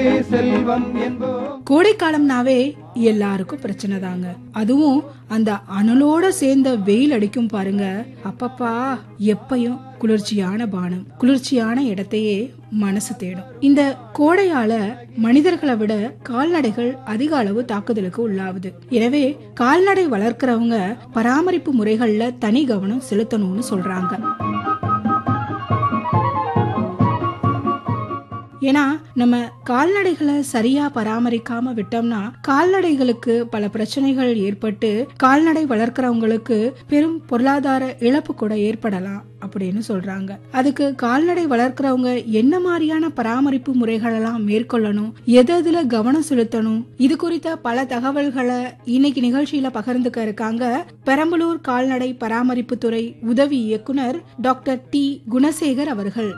செல்வம் என்போம் கோடைக்காலம்னாவே எல்லாருக்கும் பிரச்சனை தாங்க அதுவும் அந்த அனலோட சேர்ந்த வெயில் அடிக்கும் பாருங்க அப்பப்பா எப்பயும் குளிர்ச்சியான பானம் குளிர்ச்சியான இடத்தையே மனசு தேடும் இந்த கோடையால மனிதர்களை விட கால்நடைகள் அதிக அளவு தாக்குதலுக்கு உள்ளாகுது எனவே கால்நடை வளர்க்கறவங்க பராமரிப்பு முறைகள்ல தனி கவனம் செலுத்தணும்னு சொல்றாங்க ஏன்னா நம்ம கால்நடைகளை சரியா பராமரிக்காம விட்டோம்னா கால்நடைகளுக்கு பல பிரச்சனைகள் ஏற்பட்டு கால்நடை வளர்க்கறவங்களுக்கு பெரும் பொருளாதார இழப்பு கூட ஏற்படலாம் அப்படின்னு சொல்றாங்க அதுக்கு கால்நடை வளர்க்கறவங்க என்ன மாதிரியான பராமரிப்பு முறைகளெல்லாம் மேற்கொள்ளணும் எது எதுல கவனம் செலுத்தணும் இது குறித்த பல தகவல்களை இன்னைக்கு நிகழ்ச்சியில பகிர்ந்துக்க இருக்காங்க பெரம்பலூர் கால்நடை பராமரிப்பு துறை உதவி இயக்குனர் டாக்டர் டி குணசேகர் அவர்கள்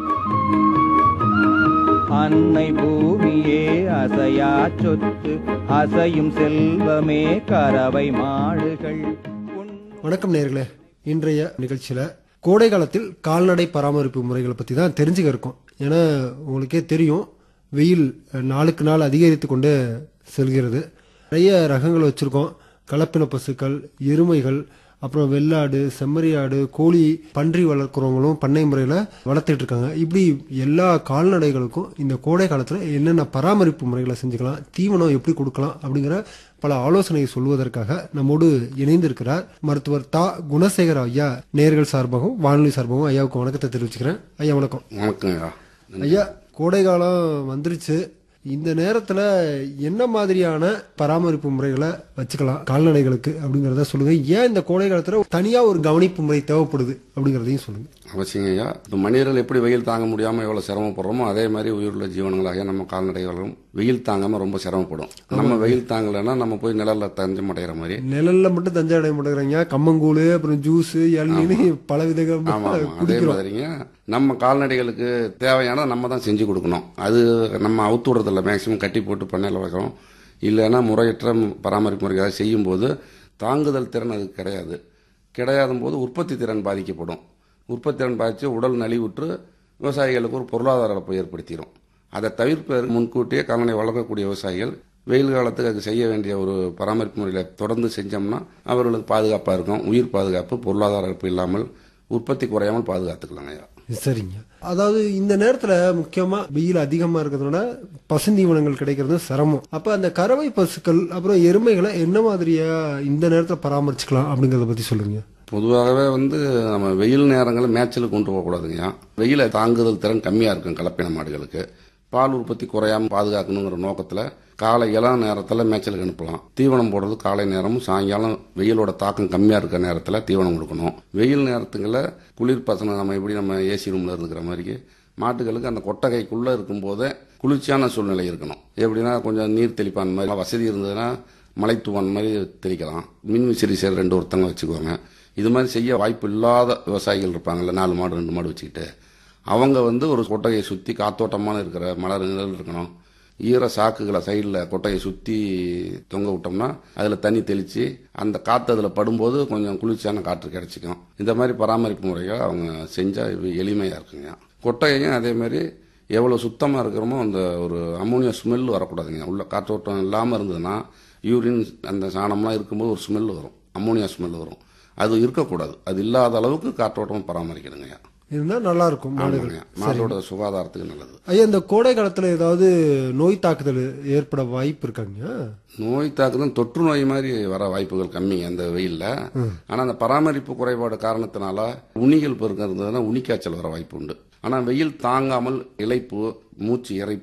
அன்னை பூமியே அசையா சொத்து அசையும் செல்வமே கறவை மாடுகள் உன் வணக்கம் நேர்களே இன்றைய நிகழ்ச்சியில கோடை காலத்தில் கால்நடை பராமரிப்பு முறைகளை பத்தி தான் தெரிஞ்சுக்க இருக்கோம் ஏன்னா உங்களுக்கே தெரியும் வெயில் நாளுக்கு நாள் அதிகரித்து கொண்டு செல்கிறது நிறைய ரகங்கள் வச்சிருக்கோம் கலப்பின பசுக்கள் எருமைகள் அப்புறம் வெள்ளாடு செம்மறியாடு கோழி பன்றி வளர்க்குறவங்களும் பண்ணை முறையில் வளர்த்துட்டு இருக்காங்க இப்படி எல்லா கால்நடைகளுக்கும் இந்த கோடை காலத்தில் என்னென்ன பராமரிப்பு முறைகளை செஞ்சுக்கலாம் தீவனம் எப்படி கொடுக்கலாம் அப்படிங்கிற பல ஆலோசனையை சொல்வதற்காக நம்மோடு இணைந்திருக்கிறார் மருத்துவர் தா குணசேகர் ஐயா நேர்கள் சார்பாகவும் வானொலி சார்பாகவும் ஐயாவுக்கு வணக்கத்தை தெரிவிச்சுக்கிறேன் ஐயா வணக்கம் வணக்கங்க ஐயா கோடை காலம் வந்துருச்சு இந்த நேரத்துல என்ன மாதிரியான பராமரிப்பு முறைகளை வச்சுக்கலாம் கால்நடைகளுக்கு அப்படிங்கறத சொல்லுங்க ஏன் இந்த கோடை காலத்துல தனியா ஒரு கவனிப்பு முறை தேவைப்படுது அப்படிங்கறதையும் சொல்லுங்க அவசியங்க ஐயா இப்போ மனிதர்கள் எப்படி வெயில் தாங்க முடியாமல் எவ்வளோ சிரமப்படுறோமோ அதே மாதிரி உயிருள்ள ஜீவனங்களாக நம்ம கால்நடைகளும் வெயில் தாங்காமல் ரொம்ப சிரமப்படும் நம்ம வெயில் தாங்கலைன்னா நம்ம போய் நிழல்ல தஞ்சம் அடைகிற மாதிரி நிழல்ல மட்டும் தஞ்சை அடைய மாட்டேங்கிறாங்க கம்மங்கூழ் அப்புறம் ஜூஸ் இளநீர் பல ஆமா விதமாக ஆமா அதே குடிக்கிறோம் மாதிரிங்க நம்ம கால்நடைகளுக்கு தேவையானதை நம்ம தான் செஞ்சு கொடுக்கணும் அது நம்ம அவுத்து விடுறதில்ல மேக்சிமம் கட்டி போட்டு பண்ணையில் வைக்கிறோம் இல்லைன்னா முறையற்ற பராமரிப்பு முறை ஏதாவது செய்யும்போது தாங்குதல் திறன் அதுக்கு கிடையாது கிடையாத போது உற்பத்தி திறன் பாதிக்கப்படும் உற்பத்தி திறன் பாதித்து உடல் நலிவுற்று விவசாயிகளுக்கு ஒரு பொருளாதார இழப்பை ஏற்படுத்திடும் அதை தவிர்ப்பதற்கு முன்கூட்டியே கால்நடை வளர்க்கக்கூடிய விவசாயிகள் வெயில் காலத்துக்கு அது செய்ய வேண்டிய ஒரு பராமரிப்பு முறையில் தொடர்ந்து செஞ்சோம்னா அவர்களுக்கு பாதுகாப்பாக இருக்கும் உயிர் பாதுகாப்பு பொருளாதார இழப்பு இல்லாமல் உற்பத்தி குறையாமல் பாதுகாத்துக்கலாங்க ஐயா சரிங்க அதாவது இந்த நேரத்துல முக்கியமா வெயில் அதிகமா இருக்கிறதுனால பசுந்தீவனங்கள் கிடைக்கிறது சிரமம் அப்ப அந்த கறவை பசுக்கள் அப்புறம் எருமைகளை என்ன மாதிரியா இந்த நேரத்துல பராமரிச்சுக்கலாம் அப்படிங்கறத பத்தி சொல்லுங்க பொதுவாகவே வந்து நம்ம வெயில் நேரங்களில் மேய்ச்சலுக்கு கொண்டு போகக்கூடாதுங்கய்யா வெயிலை தாங்குதல் திறன் கம்மியாக இருக்கும் கலப்பின மாடுகளுக்கு பால் உற்பத்தி குறையாமல் பாதுகாக்கணுங்கிற நோக்கத்தில் காலை இளம் நேரத்தில் மேய்ச்சலுக்கு அனுப்பலாம் தீவனம் போடுறது காலை நேரமும் சாயங்காலம் வெயிலோட தாக்கம் கம்மியாக இருக்கிற நேரத்தில் தீவனம் கொடுக்கணும் வெயில் நேரத்துங்களில் குளிர்பசனம் நம்ம எப்படி நம்ம ஏசி ரூமில் இருக்கிற மாதிரி மாட்டுகளுக்கு அந்த கொட்டகைக்குள்ளே இருக்கும்போதே குளிர்ச்சியான சூழ்நிலை இருக்கணும் எப்படின்னா கொஞ்சம் நீர் தெளிப்பான் மாதிரி வசதி இருந்ததுன்னா மலை தூவான் மாதிரி தெளிக்கலாம் மின் விசிறி சேர் ரெண்டு ஒருத்தங்க வச்சுக்குவாங்க இது மாதிரி செய்ய வாய்ப்பு இல்லாத விவசாயிகள் இருப்பாங்கல்ல நாலு மாடு ரெண்டு மாடு வச்சுக்கிட்டு அவங்க வந்து ஒரு கொட்டகையை சுற்றி காத்தோட்டமான இருக்கிற மலர் நிழல் இருக்கணும் ஈர சாக்குகளை சைடில் கொட்டையை சுற்றி தொங்க விட்டோம்னா அதில் தண்ணி தெளித்து அந்த காற்று அதில் படும்போது கொஞ்சம் குளிர்ச்சியான காற்று கிடைச்சிக்கும் இந்த மாதிரி பராமரிப்பு முறைகள் அவங்க செஞ்சால் எளிமையாக இருக்குங்க கொட்டகையும் அதே மாதிரி எவ்வளோ சுத்தமாக இருக்கிறோமோ அந்த ஒரு அமோனியா ஸ்மெல் வரக்கூடாதுங்க உள்ள காற்றோட்டம் இல்லாமல் இருந்ததுன்னா யூரின் அந்த சாணம்லாம் இருக்கும்போது ஒரு ஸ்மெல் வரும் அமோனியா ஸ்மெல் வரும் அது இருக்கக்கூடாது அது இல்லாத அளவுக்கு காற்றோட்டம் பராமரிக்கணுங்கய்யா இருந்தா நல்லா இருக்கும் மாடுகள் ஆமாங்க மாட்டோட சுகாதாரத்துக்கு நல்லது ஐயா இந்த கோடை காலத்துல ஏதாவது நோய் தாக்குதல் ஏற்பட வாய்ப்பு இருக்காங்க நோய் தாக்குதல் தொற்று நோய் மாதிரி வர வாய்ப்புகள் கம்மிங்க அந்த வெயில்ல ஆனா அந்த பராமரிப்பு குறைபாடு காரணத்தினால உணிகள் பெருக்கம் இருந்ததுன்னா உணிக்காய்ச்சல் வர வாய்ப்பு உண்டு ஆனா வெயில் தாங்காமல் இளைப்பு மூச்சு இறைப்பு